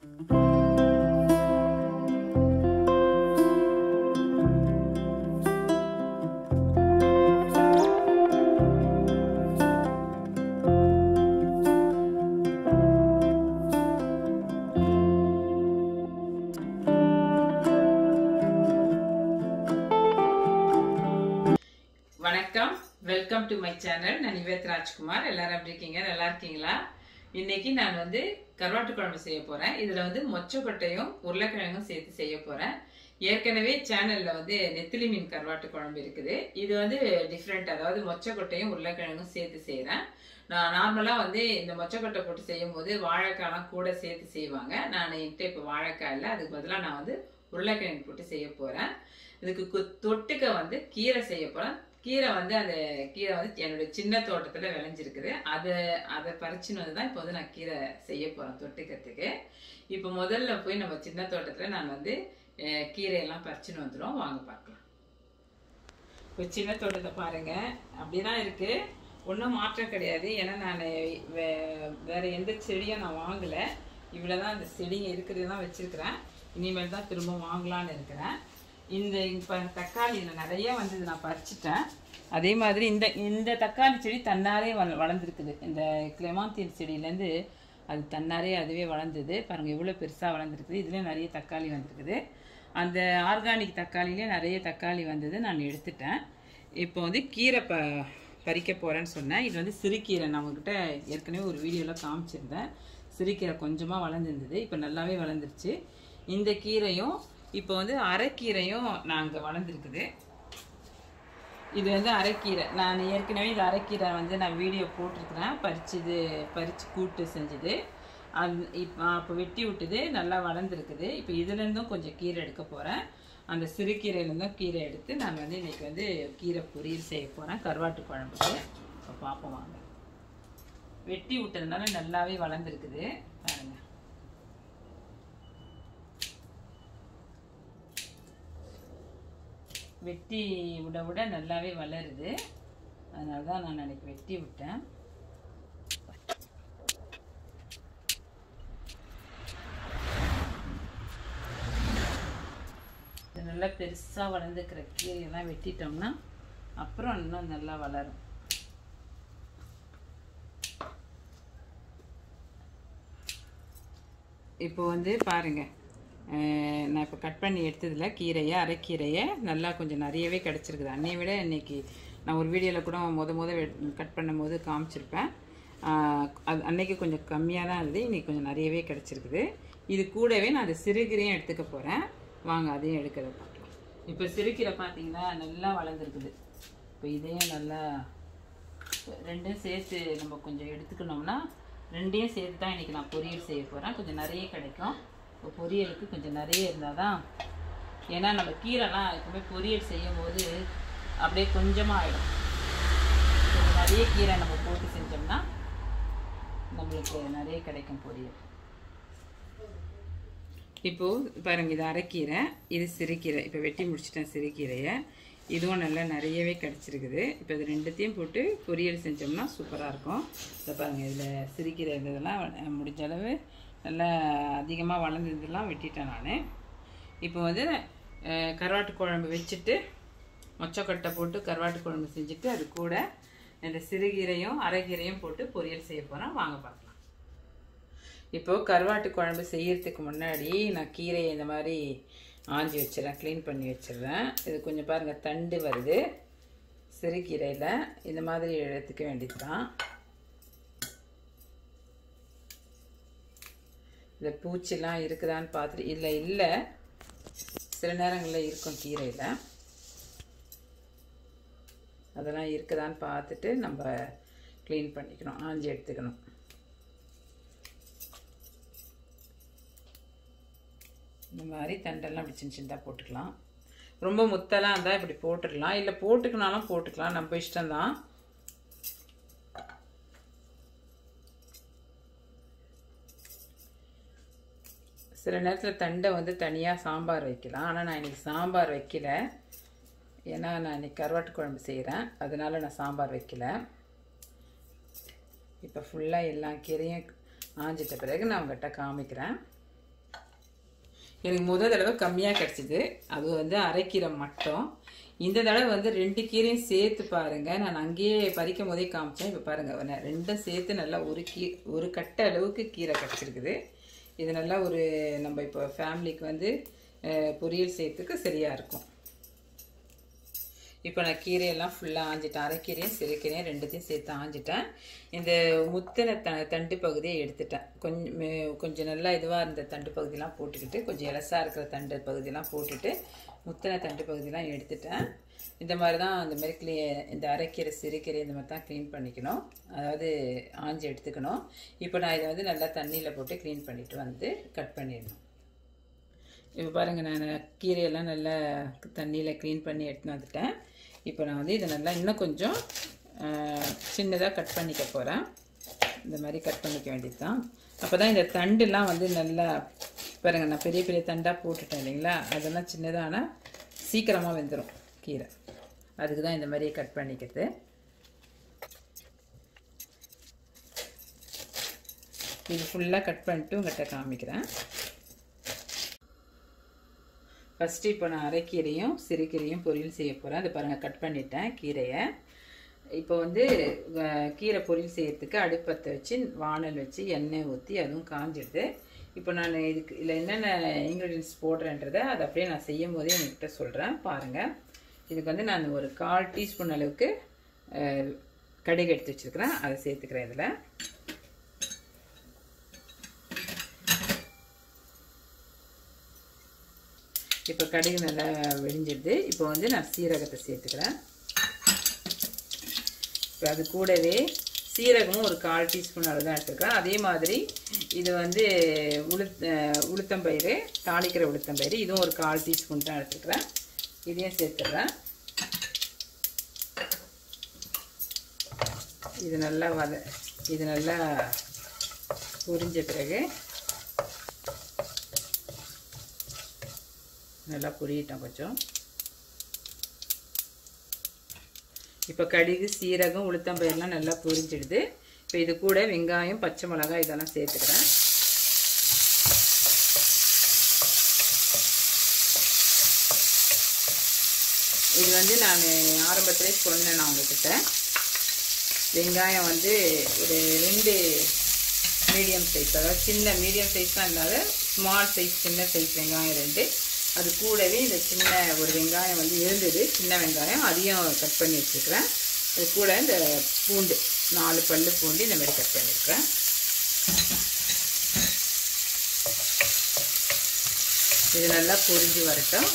வணக்கம் welcome to my channel நான் நிவேத் ராஜ்குமார் எல்லாரும் எப்படி இருக்கீங்க நல்லா இருக்கீங்களா இன்னைக்கு நான் வந்து கருவாட்டு குழம்பு செய்ய போறேன் இதுல வந்து மொச்சக்கொட்டையும் உருளைக்கிழங்கும் சேர்த்து செய்ய போறேன் ஏற்கனவே சேனல்ல வந்து நெத்திலி மீன் கருவாட்டு குழம்பு இருக்குது இது வந்து டிஃப்ரெண்ட் அதாவது மொச்சக்கொட்டையும் உருளைக்கிழங்கும் சேர்த்து செய்றேன் நான் நார்மலா வந்து இந்த மொச்சக்கொட்டை போட்டு செய்யும் போது வாழைக்காய்லாம் கூட சேர்த்து செய்வாங்க நான் என்கிட்ட இப்போ வாழைக்காய் இல்லை அதுக்கு பதிலாக நான் வந்து உருளைக்கிழங்கு போட்டு செய்ய போறேன் இதுக்கு கு- தொட்டுக்க வந்து கீரை செய்ய போறேன் கீரை வந்து அந்த கீரை வந்து என்னுடைய சின்ன தோட்டத்துல விளைஞ்சிருக்குது அதை அதை பறிச்சுன்னு வந்து தான் இப்போ வந்து நான் கீரை செய்ய போறேன் தொட்டுக்கிறதுக்கு இப்போ முதல்ல போய் நம்ம சின்ன தோட்டத்துல நான் வந்து அஹ், கீரையெல்லாம் பறிச்சுன்னு வந்துடும் வாங்க பார்க்கலாம் இப்போ சின்ன தோட்டத்தை பாருங்க அப்படிதான் இருக்கு ஒன்றும் மாற்றம் கிடையாது ஏன்னா நான் வேற எந்த செடியும் நான் வாங்கலை இவ்வளோ தான் இந்த செடிங்க இருக்கிறது தான் வச்சிருக்கிறேன் இனிமேல் தான் திரும்ப வாங்கலான்னு இருக்கிறேன் இந்த இப்போ தக்காளி இதில் நிறைய வந்தது நான் பறிச்சிட்டேன் அதே மாதிரி இந்த இந்த தக்காளி செடி தன்னாரே வள வளர்ந்துருக்குது இந்த கிளெமாந்தியன் செடியிலேருந்து அது தன்னாரே அதுவே வளர்ந்தது பாருங்கள் எவ்வளோ பெருசாக வளர்ந்துருக்குது இதுலேயும் நிறைய தக்காளி வந்திருக்குது அந்த ஆர்கானிக் தக்காளிலே நிறைய தக்காளி வந்தது நான் எடுத்துட்டேன் இப்போ வந்து கீரை ப பறிக்க போகிறேன்னு சொன்னேன் இது வந்து சிறுகீரை நான் உங்ககிட்ட ஏற்கனவே ஒரு வீடியோவில் காமிச்சிருந்தேன் சிறுகீரை கொஞ்சமாக வளர்ந்துருந்தது இப்போ நல்லாவே வளர்ந்துருச்சு இந்த கீரையும் இப்போ வந்து அரைக்கீரையும் நாங்கள் வளர்ந்துருக்குது இது வந்து அரைக்கீரை நான் ஏற்கனவே இது அரைக்கீரை வந்து நான் வீடியோ போட்டிருக்கிறேன் பறிச்சது பறித்து கூட்டு செஞ்சது அந் இப்போ அப்போ வெட்டி விட்டது நல்லா வளர்ந்துருக்குது இப்போ இதுலேருந்தும் கொஞ்சம் கீரை எடுக்க போகிறேன் அந்த சிறுகீரையிலேருந்தும் கீரை எடுத்து நான் வந்து இன்னைக்கு வந்து கீரை பொரியல் செய்ய போகிறேன் கருவாட்டு குழம்புக்கு இப்போ பார்ப்போம் வாங்க வெட்டி விட்டதுனால நல்லாவே வளர்ந்துருக்குது பாருங்கள் வெட்டி விட விட நல்லாவே வளருது அதனால தான் நான் அன்னைக்கு வெட்டி விட்டேன் இது நல்லா பெருசாக வளர்ந்துக்கிற கீரையெல்லாம் வெட்டிட்டோம்னா அப்புறம் இன்னும் நல்லா வளரும் இப்போ வந்து பாருங்க அஹ் நான் இப்போ கட் பண்ணி எடுத்ததில் கீரையை அரைக்கீரையை நல்லா கொஞ்சம் நிறையவே கிடச்சிருக்குது அன்னையை விட இன்னைக்கு நான் ஒரு வீடியோவில் கூட முத முத கட் பண்ணும் போது காமிச்சிருப்பேன் அஹ் அது அன்னைக்கு கொஞ்சம் கம்மியாக தான் இருந்தது இன்னைக்கு கொஞ்சம் நிறையவே கிடச்சிருக்குது இது கூடவே நான் அந்த சிறுகீரையும் எடுத்துக்க போகிறேன் வாங்க அதையும் எடுக்கிறத பார்க்கலாம் இப்போ சிறுகீரை பார்த்தீங்கன்னா நல்லா வளர்ந்துருக்குது இப்போ இதையும் நல்லா ரெண்டும் சேர்த்து நம்ம கொஞ்சம் எடுத்துக்கணும்னா ரெண்டையும் சேர்த்து தான் இன்றைக்கி நான் பொரியல் செய்ய போகிறேன் கொஞ்சம் நிறைய கிடைக்கும் இப்போ பொரியலுக்கு கொஞ்சம் நிறைய இருந்தால் தான் ஏன்னா நம்ம கீரைலாம் எப்பவுமே பொரியல் செய்யும் போது அப்படியே கொஞ்சமாக ஆகிடும் கொஞ்சம் நிறைய கீரை நம்ம போட்டு செஞ்சோம்னா நம்மளுக்கு நிறைய கிடைக்கும் பொரியல் இப்போது பாருங்க இது அரைக்கீரை இது சிறுகீரை இப்போ வெட்டி முடிச்சிட்டேன் சிறுகீரையை இதுவும் நல்லா நிறையவே கிடச்சிருக்குது இப்போ இது ரெண்டுத்தையும் போட்டு பொரியல் செஞ்சோம்னா சூப்பராக இருக்கும் இதை பாருங்கள் இதில் சிறுகீரை இருந்ததெல்லாம் வ- முடிஞ்ச அளவு நல்லா அதிகமாக வளர்ந்ததெல்லாம் வெட்டிட்டேன் நான் இப்போ வந்து அஹ், கருவாட்டு குழம்பு வச்சுட்டு மொச்சக்கொட்டை போட்டு கருவாட்டு குழம்பு செஞ்சுட்டு அது கூட இந்த சிறுகீரையும் அரைக்கீரையும் போட்டு பொரியல் செய்ய போகிறேன் வாங்க பார்க்கலாம் இப்போ கருவாட்டு குழம்பு செய்யறதுக்கு முன்னாடி நான் கீரையை இந்த மாதிரி ஆஞ்சி வச்சிடறேன் க்ளீன் பண்ணி வச்சிடுறேன் இது கொஞ்சம் பாருங்கள் தண்டு வருது சிறுகீரையில் இந்த மாதிரி எடுத்துக்க வேண்டியது தான் இந்த பூச்சிலாம் இருக்குதான்னு பார்த்துட்டு இல்லை இல்லை சில நேரங்களில் இருக்கும் கீரையில் அதெல்லாம் இருக்குதான்னு பார்த்துட்டு நம்ம க்ளீன் பண்ணிக்கணும் ஆஞ்சி எடுத்துக்கணும் இந்த மாதிரி தண்டெல்லாம் இப்படி சின்ன சின்னதாக போட்டுக்கலாம் ரொம்ப முத்தெல்லாம் இருந்தால் இப்படி போட்டுடலாம் இல்லை போட்டுக்கினாலும் போட்டுக்கலாம் நம்ம இஷ்டம்தான் சில நேரத்தில் தண்டை வந்து தனியாக சாம்பார் வைக்கலாம் ஆனால் நான் இன்னைக்கு சாம்பார் வைக்கல ஏன்னா நான் இன்னைக்கு கருவாட்டு குழம்பு செய்கிறேன் அதனால நான் சாம்பார் வைக்கல இப்போ ஃபுல்லாக எல்லா கீரையும் ஆஞ்சிட்ட பிறகு நான் உங்கள்கிட்ட காமிக்கிறேன் எனக்கு முதல் தடவை கம்மியாக கிடச்சிது அது வந்து அரைக்கீரை மட்டும் இந்த தடவை வந்து ரெண்டு கீரையும் சேர்த்து பாருங்க நான் அங்கேயே பறிக்கும் போதே காமிச்சேன் இப்போ பாருங்க நான் ரெண்டும் சேர்த்து நல்லா ஒரு கீ ஒரு கட்டை அளவுக்கு கீரை கிடச்சிருக்குது இது நல்லா ஒரு நம்ம இப்போ ஃபேமிலிக்கு வந்து அஹ், பொரியல் செய்யறதுக்கு சரியாக இருக்கும் இப்போ நான் கீரையெல்லாம் ஃபுல்லாக ஆஞ்சிட்டேன் அரைக்கீரையும் சிறுக்கீரையும் ரெண்டுத்தையும் சேர்த்து ஆஞ்சிட்டேன் இந்த முத்தின த தண்டு பகுதியை எடுத்துட்டேன் கொஞ்சம் மே- கொஞ்சம் நல்லா இதுவாக இருந்த தண்டு பகுதியெலாம் போட்டுக்கிட்டு கொஞ்சம் இலசாக இருக்கிற தண்டு பகுதியெல்லாம் போட்டுட்டு முத்தின தண்டு பகுதியெலாம் எடுத்துட்டேன் இந்த மாதிரி தான் அந்த மாதிரி க்ளீ இந்த அரைக்கீரை சிறுகீரை இந்த மாதிரி தான் க்ளீன் பண்ணிக்கணும் அதாவது ஆஞ்சி எடுத்துக்கணும் இப்போ நான் இதை வந்து நல்லா தண்ணியில் போட்டு க்ளீன் பண்ணிவிட்டு வந்து கட் பண்ணிடணும் இப்போ பாருங்கள் நான் கீரையெல்லாம் நல்லா தண்ணியில் க்ளீன் பண்ணி எடுத்துன்னு வந்துட்டேன் இப்போ நான் வந்து இதை நல்லா இன்னும் கொஞ்சம் சின்னதாக கட் பண்ணிக்க போகிறேன் இந்த மாதிரி கட் பண்ணிக்க வேண்டியது தான் அப்போ தான் இந்த தண்டுலாம் வந்து நல்லா பாருங்கள் நான் பெரிய பெரிய தண்டாக போட்டுட்டேன் இல்லைங்களா அதெல்லாம் சின்னதானா சீக்கிரமாக வெந்துடும் கீரை அதுக்கு தான் இந்த மாதிரி கட் பண்ணிக்கிறது இது ஃபுல்லாக கட் பண்ணிட்டு உங்கள்கிட்ட காமிக்கிறேன் ஃபஸ்ட்டு இப்போ நான் அரைக்கீரையும் சிறுகீரையும் பொரியல் செய்ய போகிறேன் அது பாருங்கள் கட் பண்ணிட்டேன் கீரையை இப்போ வந்து அஹ், கீரை பொரியல் செய்யறதுக்கு அடுப்பத்தை வச்சு வானல் வச்சு எண்ணெய் ஊற்றி அதுவும் காஞ்சிடுது இப்போ நான் இதுக்கு இதில் என்னென்ன இன்க்ரீடியன்ஸ் போடுறேன்றதை அதை அப்படியே நான் செய்யும் போதே உங்ககிட்ட சொல்கிறேன் பாருங்கள் இதுக்கு வந்து நான் ஒரு கால் டீஸ்பூன் அளவுக்கு அஹ், கடுகு எடுத்து வச்சுருக்கிறேன் அதை சேர்த்துக்கிறேன் இதில் இப்போ கடுகு நல்லா வெடிஞ்சிடுது இப்போ வந்து நான் சீரகத்தை சேர்த்துக்கிறேன் இப்போ அது கூடவே சீரகமும் ஒரு கால் டீஸ்பூன் அளவு தான் எடுத்துருக்கேன் அதே மாதிரி இது வந்து உளுத் அஹ் உளுத்தம்பயிறு தாளிக்கிற உளுத்தம்பயிறு இதுவும் ஒரு கால் டீஸ்பூன் தான் எடுத்துக்கிறேன் இதையும் சேர்த்துடுறேன் இது நல்லா வத இது நல்லா புரிஞ்ச பிறகு நல்லா புரியட்டும் கொஞ்சம் இப்போ கடுகு சீரகம் உளுத்தம்பயிரெலாம் நல்லா பொரிஞ்சிடுது இப்போ இது கூட வெங்காயம் பச்சை மிளகாய் இதெல்லாம் சேர்த்துக்கிறேன் இது வந்து நான் ஆரம்பத்திலே சொன்னேன் நான் உங்ககிட்ட வெங்காயம் வந்து ஒரு ரெண்டு மீடியம் சைஸ் அதாவது சின்ன மீடியம் சைஸ் தான் இல்லாத ஸ்மால் சைஸ் சின்ன சைஸ் வெங்காயம் ரெண்டு அது கூடவே இந்த சின்ன ஒரு வெங்காயம் வந்து இருந்தது சின்ன வெங்காயம் அதையும் கட் பண்ணி வச்சுருக்கிறேன் அது கூட இந்த பூண்டு நாலு பல்லு பூண்டு இந்த மாதிரி கட் பண்ணியிருக்கிறேன் இது நல்லா பொரிஞ்சு வரட்டும்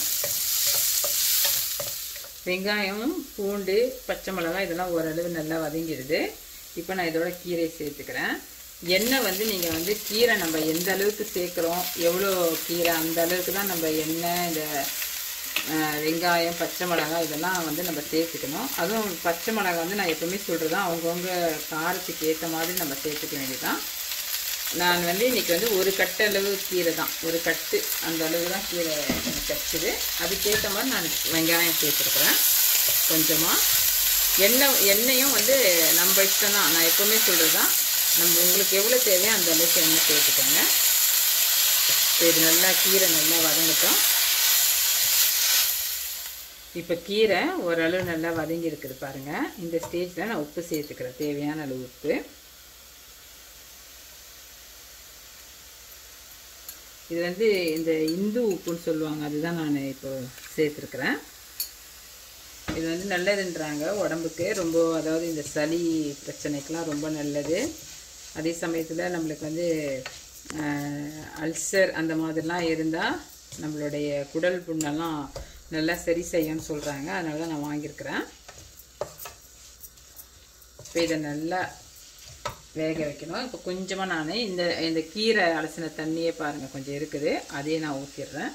வெங்காயம் பூண்டு பச்சை மிளகாய் இதெல்லாம் ஓரளவு நல்லா வதங்கிடுது இப்போ நான் இதோட கீரை சேர்த்துக்கிறேன் எண்ணெய் வந்து நீங்கள் வந்து கீரை நம்ம எந்த அளவுக்கு சேர்க்குறோம் எவ்வளோ கீரை அந்த அளவுக்கு தான் நம்ம எண்ணெய் இந்த அஹ், வெங்காயம் பச்சை மிளகாய் இதெல்லாம் வந்து நம்ம சேர்த்துக்கணும் அதுவும் பச்சை மிளகாய் வந்து நான் எப்பவுமே சொல்கிறது தான் அவங்கவுங்க காரத்துக்கு ஏற்ற மாதிரி நம்ம சேர்த்துக்க வேண்டியதுதான் நான் வந்து இன்னைக்கு வந்து ஒரு கட்டு அளவு கீரை தான் ஒரு கட்டு அந்த அளவு தான் கீரை எனக்கு கிடச்சிது அதுக்கேற்ற மாதிரி நான் வெங்காயம் சேர்த்துருக்குறேன் கொஞ்சமாக எண்ணெய் எண்ணெயும் வந்து நம்ம இஷ்டம் தான் நான் எப்போவுமே சொல்கிறது தான் நம்ம உங்களுக்கு எவ்வளோ தேவையோ அந்த அளவுக்கு எண்ணெய் சேர்த்துக்கோங்க இப்போ இது நல்லா கீரை நல்லா வதங்கட்டும் இப்போ கீரை ஓரளவு நல்லா வதங்கி இருக்குது பாருங்கள் இந்த ஸ்டேஜில் நான் உப்பு சேர்த்துக்கிறேன் தேவையான அளவு உப்பு இது வந்து இந்த இந்து உப்புன்னு சொல்லுவாங்க அதுதான் நான் இப்போ சேர்த்துருக்குறேன் இது வந்து நல்லதுன்றாங்க உடம்புக்கு ரொம்ப அதாவது இந்த சளி பிரச்சனைக்கெலாம் ரொம்ப நல்லது அதே சமயத்தில் நம்மளுக்கு வந்து அல்சர் அந்த மாதிரிலாம் இருந்தால் நம்மளுடைய குடல் புண்ணெல்லாம் நல்லா சரி செய்யும்னு சொல்கிறாங்க அதனால தான் நான் வாங்கியிருக்கிறேன் இப்போ இதை நல்லா வேக வைக்கணும் இப்போ கொஞ்சமாக நான் இந்த இந்த கீரை அலசின தண்ணியே பாருங்கள் கொஞ்சம் இருக்குது அதையே நான் ஊற்றிடுறேன்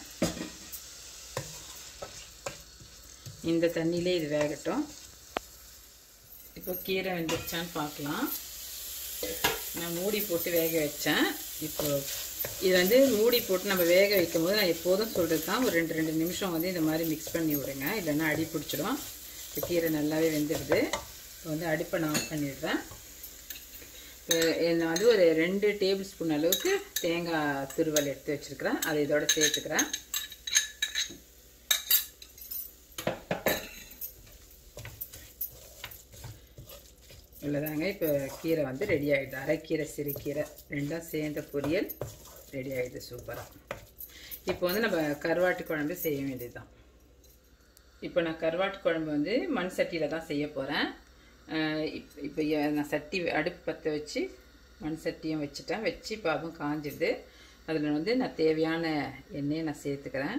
இந்த தண்ணியிலே இது வேகட்டும் இப்போ கீரை வெந்துருச்சான்னு பார்க்கலாம் நான் மூடி போட்டு வேக வச்சேன் இப்போ இது வந்து மூடி போட்டு நம்ம வேக வைக்கும் போது நான் எப்போதும் சொல்கிறது தான் ஒரு ரெண்டு ரெண்டு நிமிஷம் வந்து இந்த மாதிரி மிக்ஸ் பண்ணி விடுங்க இல்லைன்னா அடி பிடிச்சிடும் இப்போ கீரை நல்லாவே வெந்துடுது இப்போ வந்து அடுப்பை நான் ஆஃப் பண்ணிடுறேன் இப்போ நான் வந்து ஒரு ரெண்டு டேபிள் ஸ்பூன் அளவுக்கு தேங்காய் துருவல் எடுத்து வச்சுருக்கிறேன் அதை இதோட சேர்த்துக்கிறேன் இவ்வளோதாங்க இப்போ கீரை வந்து ரெடி ஆகிடுது அரைக்கீரை சிறுகீரை ரெண்டும் சேர்ந்த பொரியல் ரெடி ஆகிடுது சூப்பராக இப்போ வந்து நம்ம கருவாட்டு குழம்பு செய்ய வேண்டியதுதான் இப்போ நான் கருவாட்டு குழம்பு வந்து மண் சட்டியில் தான் செய்ய போகிறேன் இப்போ நான் சட்டி அடுப்பு பற்ற வச்சு மண் சட்டியும் வச்சுட்டேன் வச்சு இப்போ அதுவும் காஞ்சிடுது அதில் வந்து நான் தேவையான எண்ணெயை நான் சேர்த்துக்கிறேன்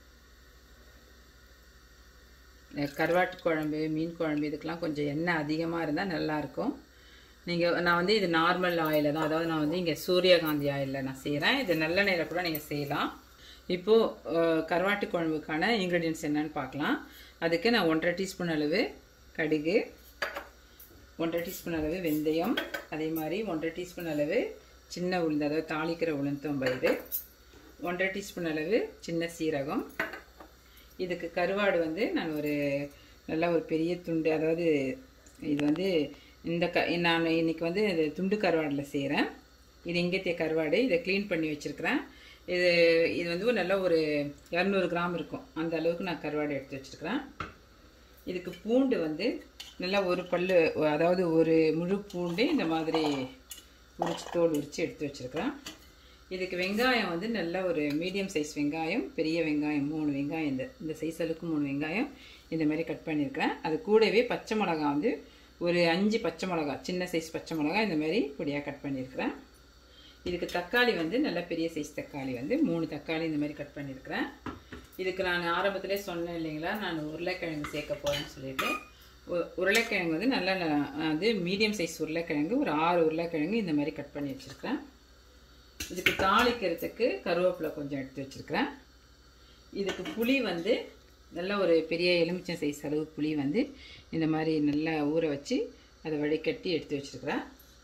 கருவாட்டு குழம்பு மீன் குழம்பு இதுக்கெலாம் கொஞ்சம் எண்ணெய் அதிகமாக இருந்தால் நல்லாயிருக்கும் நீங்கள் நான் வந்து இது நார்மல் ஆயிலில் தான் அதாவது நான் வந்து இங்கே சூரியகாந்தி ஆயிலில் நான் செய்கிறேன் இது நல்லெண்ணெயில் கூட நீங்கள் செய்யலாம் இப்போது கருவாட்டு குழம்புக்கான இன்க்ரீடியன்ஸ் என்னன்னு பார்க்கலாம் அதுக்கு நான் ஒன்றரை டீஸ்பூன் அளவு கடுகு ஒன்றரை டீஸ்பூன் அளவு வெந்தயம் அதே மாதிரி ஒன்றரை டீஸ்பூன் அளவு சின்ன உளுந்து அதாவது தாளிக்கிற உளுந்தம் பயிறு ஒன்றரை டீஸ்பூன் அளவு சின்ன சீரகம் இதுக்கு கருவாடு வந்து நான் ஒரு நல்லா ஒரு பெரிய துண்டு அதாவது இது வந்து இந்த க நான் இன்றைக்கி வந்து இது துண்டு கருவாடில் செய்கிறேன் இது இங்கத்திய கருவாடு இதை க்ளீன் பண்ணி வச்சுருக்கிறேன் இது இது வந்து ஒரு நல்ல ஒரு இரநூறு கிராம் இருக்கும் அந்த அளவுக்கு நான் கருவாடு எடுத்து வச்சுருக்கிறேன் இதுக்கு பூண்டு வந்து நல்லா ஒரு பல் அதாவது ஒரு முழு பூண்டு இந்த மாதிரி உரிச்சு தோல் உரித்து எடுத்து வச்சுருக்கிறேன் இதுக்கு வெங்காயம் வந்து நல்ல ஒரு மீடியம் சைஸ் வெங்காயம் பெரிய வெங்காயம் மூணு வெங்காயம் இந்த இந்த சைஸ் அளவுக்கு மூணு வெங்காயம் இந்த மாதிரி கட் பண்ணியிருக்கிறேன் அது கூடவே பச்சை மிளகா வந்து ஒரு அஞ்சு பச்சை மிளகா சின்ன சைஸ் பச்சை மிளகா இந்த மாதிரி பொடியாக கட் பண்ணியிருக்கிறேன் இதுக்கு தக்காளி வந்து நல்ல பெரிய சைஸ் தக்காளி வந்து மூணு தக்காளி இந்த மாதிரி கட் பண்ணியிருக்கிறேன் இதுக்கு நான் ஆரம்பத்திலே சொன்னேன் இல்லைங்களா நான் உருளைக்கிழங்கு சேர்க்க போகிறேன்னு சொல்லிட்டு உருளைக்கிழங்கு வந்து நல்லா அது மீடியம் சைஸ் உருளைக்கிழங்கு ஒரு ஆறு உருளைக்கிழங்கு இந்த மாதிரி கட் பண்ணி வச்சுருக்கிறேன் இதுக்கு தாளிக்கிறதுக்கு கருவேப்பிலை கொஞ்சம் எடுத்து வச்சுருக்கிறேன் இதுக்கு புளி வந்து நல்ல ஒரு பெரிய எலுமிச்சம் சைஸ் அளவு புளி வந்து இந்த மாதிரி நல்லா ஊற வச்சு அதை வடிகட்டி எடுத்து வச்சுருக்கிறேன்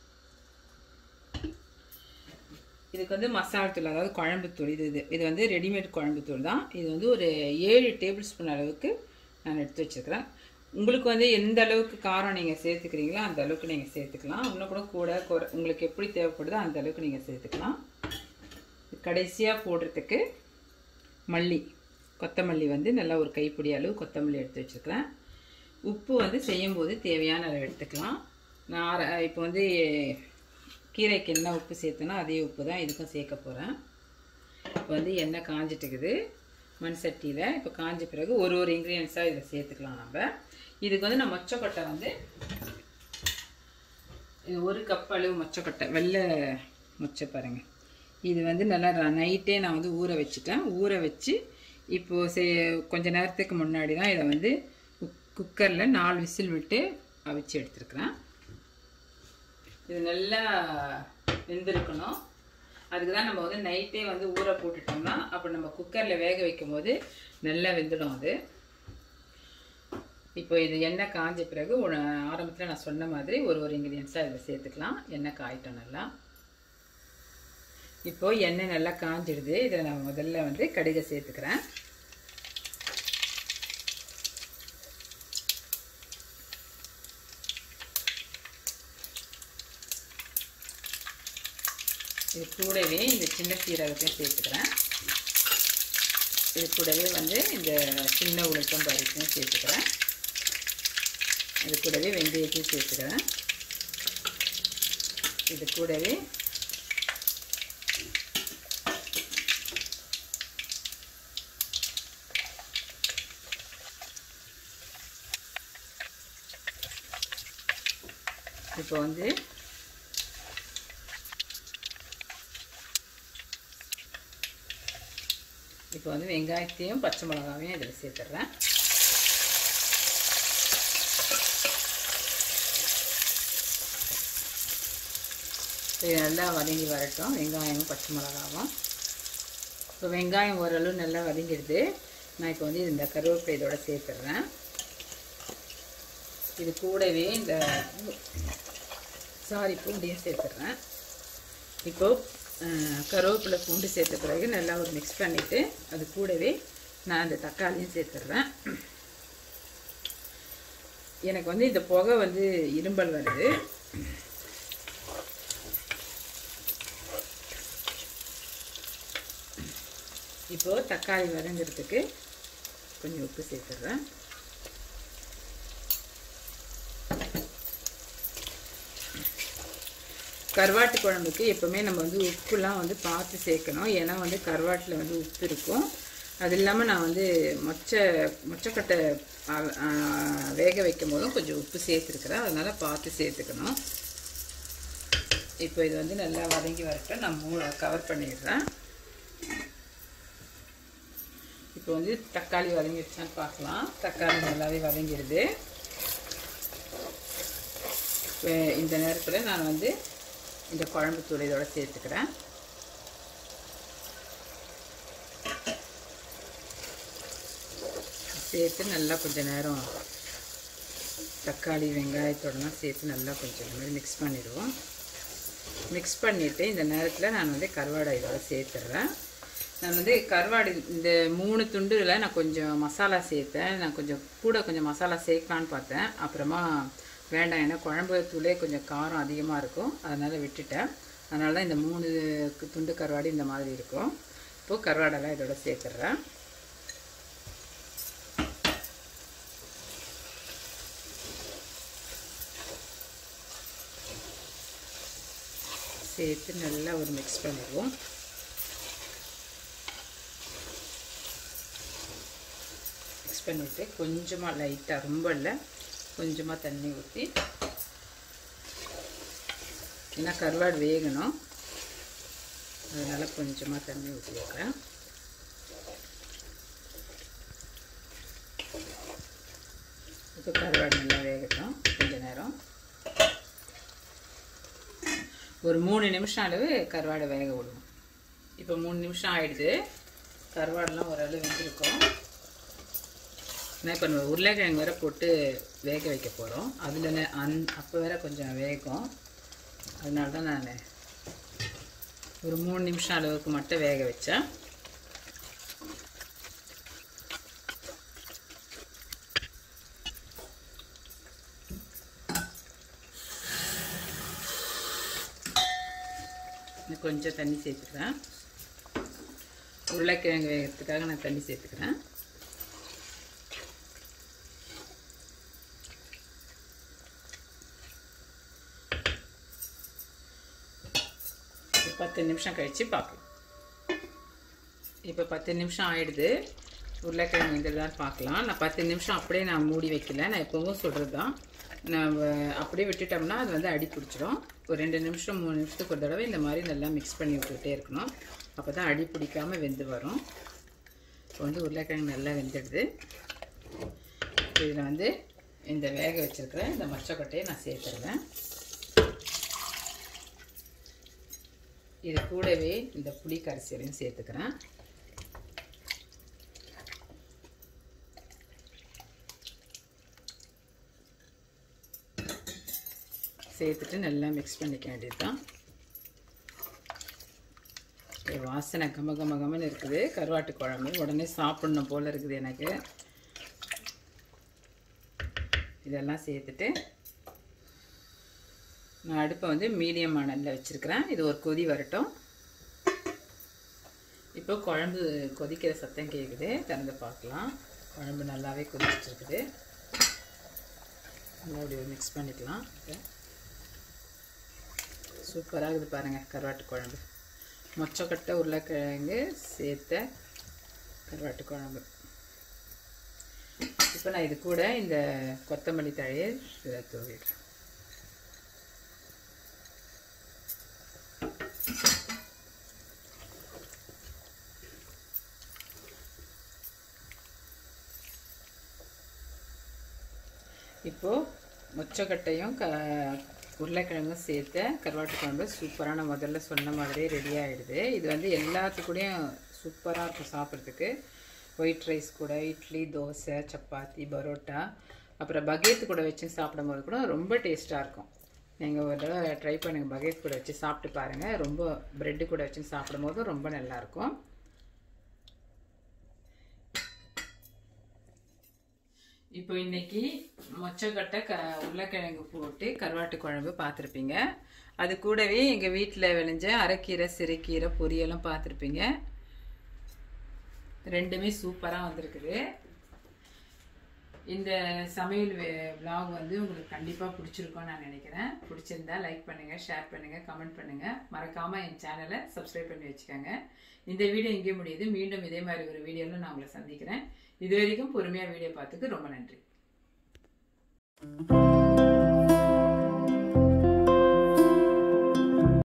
இதுக்கு வந்து மசாலா தூள் அதாவது குழம்புத்தூள் இது இது இது வந்து ரெடிமேட் குழம்புத்தூள் தான் இது வந்து ஒரு ஏழு டேபிள் ஸ்பூன் அளவுக்கு நான் எடுத்து வச்சுருக்கிறேன் உங்களுக்கு வந்து எந்த அளவுக்கு காரம் நீங்கள் சேர்த்துக்கிறீங்களோ அந்த அளவுக்கு நீங்கள் சேர்த்துக்கலாம் இன்னும் கூட கூட குறை உங்களுக்கு எப்படி தேவைப்படுதோ அந்த அளவுக்கு நீங்கள் சேர்த்துக்கலாம் கடைசியாக போடுறதுக்கு மல்லி கொத்தமல்லி வந்து நல்லா ஒரு கைப்பிடி அளவு கொத்தமல்லி எடுத்து வச்சுருக்கிறேன் உப்பு வந்து செய்யும்போது தேவையான அளவு எடுத்துக்கலாம் நான் இப்போ வந்து கீரைக்கு என்ன உப்பு சேர்த்தனோ அதே உப்பு தான் இதுக்கும் சேர்க்க போகிறேன் இப்போ வந்து எண்ணெய் காஞ்சிட்டுக்குது மண் சட்டியில் இப்போ காஞ்ச பிறகு ஒரு ஒரு இன்க்ரீடியன்ஸாக இதில் சேர்த்துக்கலாம் நம்ம இதுக்கு வந்து நான் மொச்சக்கொட்டை வந்து இது ஒரு கப் அளவு மொச்சக்கொட்டை வெள்ளை மொச்சை பாருங்கள் இது வந்து நல்லா நைட்டே நான் வந்து ஊற வச்சுட்டேன் ஊற வச்சு இப்போது சே கொஞ்ச நேரத்துக்கு முன்னாடி தான் இதை வந்து குக்கரில் நாலு விசில் விட்டு அவிச்சு எடுத்துருக்குறேன் இது நல்லா வெந்திருக்கணும் அதுக்கு தான் நம்ம வந்து நைட்டே வந்து ஊற போட்டுட்டோம்னா அப்போ நம்ம குக்கரில் வேக வைக்கும் போது நல்லா வெந்துடும் அது இப்போ இது எண்ணெய் காஞ்ச பிறகு ஆரம்பத்தில் நான் சொன்ன மாதிரி ஒரு ஒரு இன்க்ரீடியன்ஸாக இதில் சேர்த்துக்கலாம் எண்ணெய் காயிட்டோம் நல்லா இப்போது எண்ணெய் நல்லா காஞ்சிடுது இதில் நான் முதல்ல வந்து கடுகை சேர்த்துக்கிறேன் இது கூடவே இந்த சின்ன சீரகத்தையும் சேர்த்துக்கிறேன் இது கூடவே வந்து இந்த சின்ன உளுத்தம் பருப்பையும் சேர்த்துக்கிறேன் இது கூடவே வெந்தயத்தையும் சேர்த்துக்கிறேன் இது கூடவே இப்போ வந்து இப்போ வந்து வெங்காயத்தையும் பச்சை மிளகாவையும் இதில் சேர்த்துட்றேன் இது நல்லா வதங்கி வரட்டும் வெங்காயமும் பச்சை மிளகாவும் இப்போ வெங்காயம் ஓரளவு நல்லா வதங்கிடுது நான் இப்போ வந்து இந்த கருவேப்பிலை இதோட சேர்த்துட்றேன் இது கூடவே இந்த சாரி பூண்டையும் சேர்த்துட்றேன் இப்போது கருவேப்பிலை பூண்டு சேர்த்த பிறகு நல்லா ஒரு மிக்ஸ் பண்ணிவிட்டு அது கூடவே நான் அந்த தக்காளியும் சேர்த்துட்றேன் எனக்கு வந்து இந்த புகை வந்து இரும்பல் வருது இப்போது தக்காளி வதங்கிறதுக்கு கொஞ்சம் உப்பு சேர்த்துடுறேன் கருவாட்டு குழம்புக்கு எப்போவுமே நம்ம வந்து உப்புலாம் வந்து பார்த்து சேர்க்கணும் ஏன்னா வந்து கருவாட்டில் வந்து உப்பு இருக்கும் அது இல்லாமல் நான் வந்து மொச்சை மொச்சக்கட்டை அ- ஆ, வேக வைக்கும் போதும் கொஞ்சம் உப்பு சேர்த்துருக்குறேன் அதனால் பார்த்து சேர்த்துக்கணும் இப்போ இது வந்து நல்லா வதங்கி வரட்டும் நான் மூ கவர் பண்ணிடுறேன் இப்போ வந்து தக்காளி வதங்கிடுச்சான்னு பார்க்கலாம் தக்காளி நல்லாவே வதங்கிடுது இப்போ இந்த நேரத்தில் நான் வந்து இந்த குழம்பு தூள் இதோட சேர்த்துக்கிறேன் சேர்த்து நல்லா கொஞ்ச நேரம் தக்காளி வெங்காயத்தோடலாம் சேர்த்து நல்லா கொஞ்சம் இந்த மாதிரி மிக்ஸ் பண்ணிடுவோம் மிக்ஸ் பண்ணிவிட்டு இந்த நேரத்தில் நான் வந்து கருவாடை இதோட சேர்த்துட்றேன் நான் வந்து கருவாடு இந்த மூணு துண்டுல நான் கொஞ்சம் மசாலா சேர்த்தேன் நான் கொஞ்சம் கூட கொஞ்சம் மசாலா சேர்க்கலான்னு பார்த்தேன் அப்புறமா வேண்டாம் ஏன்னா குழம்பு தூளே கொஞ்சம் காரம் அதிகமாக இருக்கும் அதனால் விட்டுட்டேன் அதனால தான் இந்த மூணு கு- துண்டு கருவாடு இந்த மாதிரி இருக்கும் இப்போது கருவாடெல்லாம் இதோட சேர்த்துட்றேன் சேர்த்து நல்லா ஒரு மிக்ஸ் பண்ணிடுவோம் மிக்ஸ் பண்ணிவிட்டு கொஞ்சமாக லைட்டாக ரொம்ப இல்லை கொஞ்சமாக தண்ணி ஊற்றி ஏன்னா கருவாடு வேகணும் அதனால் கொஞ்சமாக தண்ணி ஊற்றி வைக்கிறேன் இப்போ கருவாடு நல்லா வேகட்டும் கொஞ்ச நேரம் ஒரு மூணு நிமிஷம் அளவு கருவாடை வேக விடுவோம் இப்போ மூணு நிமிஷம் ஆயிடுது கருவாடெல்லாம் ஓரளவு வெந்திருக்கும் நான் இப்போ நம்ம உருளைக்கிழங்கு வேற போட்டு வேக வைக்க போகிறோம் அதில் அந் அப்போ வேற கொஞ்சம் வேகும் அதனால தான் நான் ஒரு மூணு நிமிஷம் அளவுக்கு மட்டும் வேக வச்சேன் இன்னும் கொஞ்சம் தண்ணி சேர்த்துக்கிறேன் உருளைக்கிழங்கு வேகிறதுக்காக நான் தண்ணி சேர்த்துக்கிறேன் ஒரு பத்து நிமிஷம் கழித்து பார்க்கலாம் இப்போ பத்து நிமிஷம் ஆயிடுது உருளைக்கிழங்கு வெந்ததான்னு பார்க்கலாம் நான் பத்து நிமிஷம் அப்படியே நான் மூடி வைக்கல நான் எப்பவும் சொல்கிறது தான் நான் வ- அப்படியே விட்டுட்டோம்னா அது வந்து அடி பிடிச்சிடும் ஒரு ரெண்டு நிமிஷம் மூணு நிமிஷத்துக்கு ஒரு தடவை இந்த மாதிரி நல்லா மிக்ஸ் பண்ணி விட்டுக்கிட்டே இருக்கணும் அப்போ தான் அடி பிடிக்காமல் வெந்து வரும் இப்போ வந்து உருளைக்கிழங்கு நல்லா வெந்துடுது இதில் வந்து இந்த வேக வச்சிருக்கிற இந்த மொச்சக்கொட்டையை நான் சேர்த்துருவேன் இது கூடவே இந்த புளி கரைசலையும் சேர்த்துக்கிறேன் சேர்த்துட்டு நல்லா மிக்ஸ் பண்ணிக்க வேண்டியது தான் வாசனை கம கம கமன்னு இருக்குது கருவாட்டு குழம்பு உடனே சாப்பிடணும் போல் இருக்குது எனக்கு இதெல்லாம் சேர்த்துட்டு நான் அடுப்பை வந்து மீடியம் மணலில் வச்சுருக்கிறேன் இது ஒரு கொதி வரட்டும் இப்போ குழம்பு கொதிக்கிற சத்தம் கேட்குது திறந்து பார்க்கலாம் குழம்பு நல்லாவே கொதிச்சிட்ருக்குது நல்லா அப்படி மிக்ஸ் பண்ணிக்கலாம் சூப்பராக இருக்குது பாருங்கள் கருவாட்டு குழம்பு மொச்சக்கட்டை உருளைக்கிழங்கு சேர்த்த கருவாட்டு குழம்பு இப்போ நான் இது கூட இந்த கொத்தமல்லி தழையை இதில் தூவிடுறேன் இப்போது மொச்சக்கட்டையும் க உருளைக்கிழங்கும் சேர்த்த கருவாட்டு குழம்பு சூப்பரான முதல்ல சொன்ன மாதிரியே ரெடி ஆகிடுது இது வந்து எல்லாத்துக்கூடயும் சூப்பராக இருக்கும் சாப்பிட்றதுக்கு ஒயிட் ரைஸ் கூட இட்லி தோசை சப்பாத்தி பரோட்டா அப்புறம் பகேத்து கூட வச்சு சாப்பிடும்போது கூட ரொம்ப டேஸ்ட்டாக இருக்கும் நீங்கள் ஒரு தடவை ட்ரை பண்ணுங்கள் பகேத் கூட வச்சு சாப்பிட்டு பாருங்கள் ரொம்ப ப்ரெட்டு கூட வச்சு சாப்பிடும்போது ரொம்ப நல்லாயிருக்கும் இப்போ இன்னைக்கு மொச்சக்கட்டை க உருளைக்கிழங்கு போட்டு கருவாட்டு குழம்பு பார்த்துருப்பீங்க அது கூடவே எங்கள் வீட்டில் விளைஞ்ச அரைக்கீரை சிறுக்கீரை பொரியலும் பார்த்துருப்பீங்க ரெண்டுமே சூப்பராக வந்திருக்குது இந்த சமையல் விலாக் வந்து உங்களுக்கு கண்டிப்பாக பிடிச்சிருக்கும்னு நான் நினைக்கிறேன் பிடிச்சிருந்தா லைக் பண்ணுங்கள் ஷேர் பண்ணுங்கள் கமெண்ட் பண்ணுங்கள் மறக்காமல் என் சேனலை சப்ஸ்கிரைப் பண்ணி வச்சுக்கோங்க இந்த வீடியோ இங்கே முடியுது மீண்டும் இதே மாதிரி ஒரு வீடியோவில் நான் உங்களை சந்திக்கிறேன் இது வரைக்கும் பொறுமையாக வீடியோ பார்த்துக்கு ரொம்ப நன்றி